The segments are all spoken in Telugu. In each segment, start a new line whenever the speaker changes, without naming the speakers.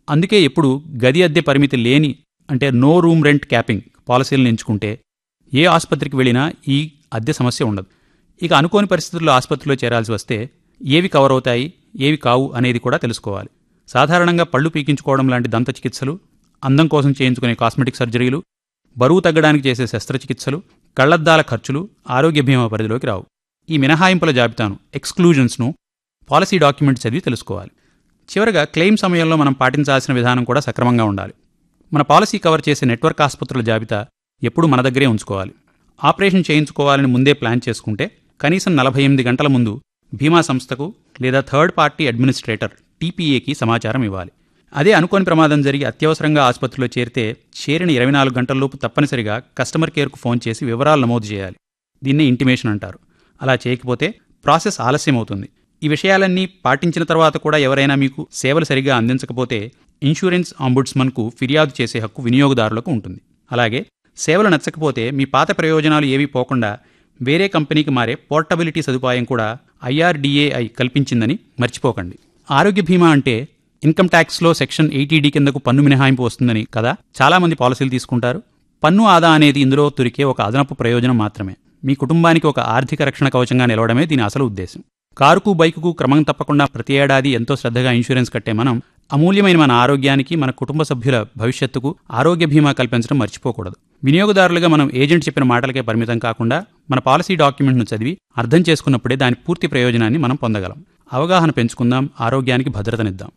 అందుకే ఎప్పుడు గది అద్దె పరిమితి లేని అంటే నో రూమ్ రెంట్ క్యాపింగ్ పాలసీలను ఎంచుకుంటే ఏ ఆసుపత్రికి వెళ్ళినా ఈ అద్దె సమస్య ఉండదు ఇక అనుకోని పరిస్థితుల్లో ఆసుపత్రిలో చేరాల్సి వస్తే ఏవి కవర్ అవుతాయి ఏవి కావు అనేది కూడా తెలుసుకోవాలి సాధారణంగా పళ్ళు పీకించుకోవడం లాంటి దంత చికిత్సలు అందం కోసం చేయించుకునే కాస్మెటిక్ సర్జరీలు బరువు తగ్గడానికి చేసే శస్త్రచికిత్సలు కళ్లద్దాల ఖర్చులు ఆరోగ్య బీమా పరిధిలోకి రావు ఈ మినహాయింపుల జాబితాను ఎక్స్క్లూజన్స్ను పాలసీ డాక్యుమెంట్ చదివి తెలుసుకోవాలి చివరగా క్లెయిమ్ సమయంలో మనం పాటించాల్సిన విధానం కూడా సక్రమంగా ఉండాలి మన పాలసీ కవర్ చేసే నెట్వర్క్ ఆసుపత్రుల జాబితా ఎప్పుడూ మన దగ్గరే ఉంచుకోవాలి ఆపరేషన్ చేయించుకోవాలని ముందే ప్లాన్ చేసుకుంటే కనీసం నలభై ఎనిమిది గంటల ముందు బీమా సంస్థకు లేదా థర్డ్ పార్టీ అడ్మినిస్ట్రేటర్ టీపీఏకి సమాచారం ఇవ్వాలి అదే అనుకోని ప్రమాదం జరిగి అత్యవసరంగా ఆసుపత్రిలో చేరితే చేరిన ఇరవై నాలుగు గంటల్లోపు తప్పనిసరిగా కస్టమర్ కేర్కు ఫోన్ చేసి వివరాలు నమోదు చేయాలి దీన్నే ఇంటిమేషన్ అంటారు అలా చేయకపోతే ప్రాసెస్ ఆలస్యం అవుతుంది ఈ విషయాలన్నీ పాటించిన తర్వాత కూడా ఎవరైనా మీకు సేవలు సరిగా అందించకపోతే ఇన్సూరెన్స్ ఆంబుడ్స్మన్కు ఫిర్యాదు చేసే హక్కు వినియోగదారులకు ఉంటుంది అలాగే సేవలు నచ్చకపోతే మీ పాత ప్రయోజనాలు ఏవీ పోకుండా వేరే కంపెనీకి మారే పోర్టబిలిటీ సదుపాయం కూడా ఐఆర్డీఏఐ కల్పించిందని మర్చిపోకండి ఆరోగ్య బీమా అంటే ఇన్కమ్ ట్యాక్స్లో సెక్షన్ ఎయిటీడీ కిందకు పన్ను మినహాయింపు వస్తుందని కదా చాలామంది పాలసీలు తీసుకుంటారు పన్ను ఆదా అనేది ఇందులో దొరికే ఒక అదనపు ప్రయోజనం మాత్రమే మీ కుటుంబానికి ఒక ఆర్థిక రక్షణ కవచంగా నిలవడమే దీని అసలు ఉద్దేశం కారుకు బైకుకు క్రమం తప్పకుండా ప్రతి ఏడాది ఎంతో శ్రద్ధగా ఇన్సూరెన్స్ కట్టే మనం అమూల్యమైన మన ఆరోగ్యానికి మన కుటుంబ సభ్యుల భవిష్యత్తుకు ఆరోగ్య బీమా కల్పించడం మర్చిపోకూడదు వినియోగదారులుగా మనం ఏజెంట్ చెప్పిన మాటలకే పరిమితం కాకుండా మన పాలసీ డాక్యుమెంట్ను చదివి అర్థం చేసుకున్నప్పుడే దాని పూర్తి ప్రయోజనాన్ని మనం పొందగలం అవగాహన పెంచుకుందాం ఆరోగ్యానికి భద్రతనిద్దాం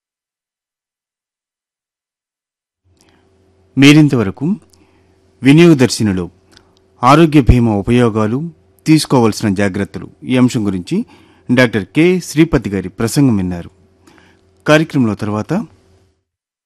మీరింతవరకు వినియోగదర్శినిలో ఆరోగ్య బీమా ఉపయోగాలు తీసుకోవాల్సిన జాగ్రత్తలు ఈ అంశం గురించి డాక్టర్ కె శ్రీపతి గారి ప్రసంగం విన్నారు కార్యక్రమంలో తర్వాత